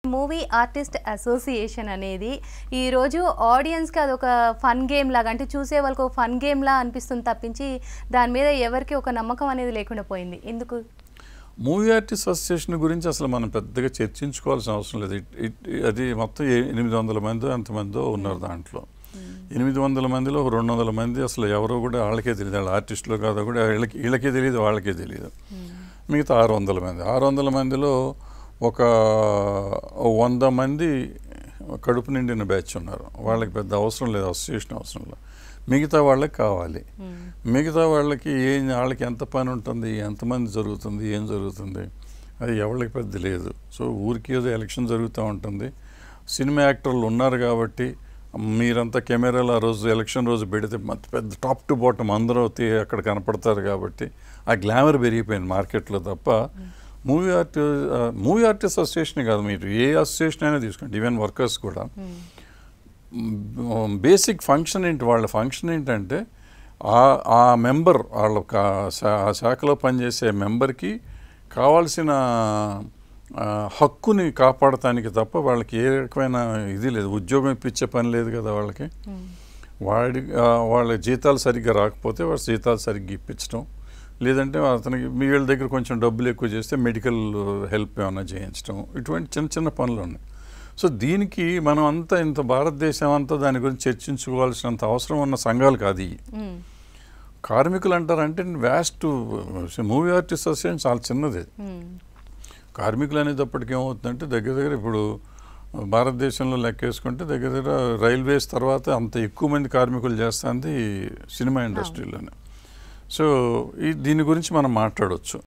Movie artist association అనేది ఈరోజు ఆడియన్స్కి అదొక ఫన్ గేమ్ లాగా అంటే చూసే వాళ్ళకి ఒక ఫన్ గేమ్ లా అనిపిస్తుంది తప్పించి దాని మీద ఎవరికి ఒక నమ్మకం అనేది లేకుండా పోయింది ఎందుకు మూవీ ఆర్టిస్ట్ అసోసియేషన్ గురించి అసలు మనం పెద్దగా చర్చించుకోవాల్సిన అవసరం లేదు ఇట్- ఇట్- అది మొత్తం ఏ- ఎనిమిది వందల మంది ఎంతమందో ఉన్నారు దాంట్లో ఎనిమిది వందల మందిలో ఒక రెండు వందల మంది అసలు ఎవరో కూడా వాళ్ళకే తెలియదు వాళ్ళ ఆర్టిస్టులు కాదో కూడా వీళ్ళకి వీళ్ళకే తెలియదు వాళ్ళకే తెలియదు మిగతా ఆరు వందల మంది ఆరు వందల మందిలో ఒక వంద మంది కడుపు నిండిన బ్యాచ్ ఉన్నారు వాళ్ళకి పెద్ద అవసరం లేదు అసోసియేషన్ అవసరం లేదు మిగతా వాళ్ళకి కావాలి మిగతా వాళ్ళకి ఏం వాళ్ళకి ఎంత పని ఉంటుంది ఎంతమంది జరుగుతుంది ఏం జరుగుతుంది అది ఎవరికి పెద్ద లేదు సో ఊరికి ఏదో ఎలక్షన్ జరుగుతూ ఉంటుంది సినిమా యాక్టర్లు ఉన్నారు కాబట్టి మీరంతా కెమెరాలు ఆ రోజు ఎలక్షన్ రోజు పెడితే మొత్త పెద్ద టాప్ టు బాటమ్ అందరూ తీ- అక్కడ కనపడతారు కాబట్టి ఆ గ్లామర్ పెరిగిపోయింది మార్కెట్లో తప్ప మూవీ ఆర్టి మూవీ ఆర్టిస్ట్ అసోసియేషన్ కాదు మీరు ఏ అసోసియేషన్ అయినా తీసుకోండి ఈవెన్ వర్కర్స్ కూడా బేసిక్ ఫంక్షన్ ఏంటి వాళ్ళ ఫంక్షన్ ఏంటంటే ఆ ఆ మెంబర్ వాళ్ళ కా- శా- ఆ శాఖలో పనిచేసే మెంబర్కి కావాల్సిన ఆ, హక్కుని కాపాడటానికి తప్ప వాళ్ళకి ఏ రకమైన ఇది లేదు ఉద్యోగం ఇప్పించే పని లేదు కదా వాళ్ళకి వాడి ఆ, వాళ్ళ జీతాలు సరిగ్గా రాకపోతే వాళ్ళ జీతాలు సరిగ్గా ఇప్పించడం లేదంటే అతనికి మీ వీళ్ళ దగ్గర కొంచెం డబ్బులు ఎక్కువ చేస్తే మెడికల్ హెల్ప్ ఏమైనా చేయించడం ఇటువంటి చిన్న చిన్న పనులు ఉన్నాయి సో దీనికి మనం అంతా ఇంత భారతదేశం అంతా దాని గురించి చర్చించుకోవాల్సినంత అవసరం ఉన్న సంఘాలు కాదు ఇవి మ్మ్. కార్మికులు అంటారంటే వ్యాస్ట్ మూవీ ఆర్టిస్ట్ అసోసియేషన్ చాలా చిన్నది మ్మ్. కార్మికులు అనేటప్పటికి ఏమవుతుందంటే దగ్గర దగ్గర ఇప్పుడు భారతదేశంలో లెక్కేసుకుంటే దగ్గర దగ్గర రైల్వేస్ తర్వాత అంత ఎక్కువ మంది కార్మికులు చేస్తుంది సినిమా ఇండస్ట్రీలోనే సో ఈ దీని గురించి మనం మాట్లాడవచ్చు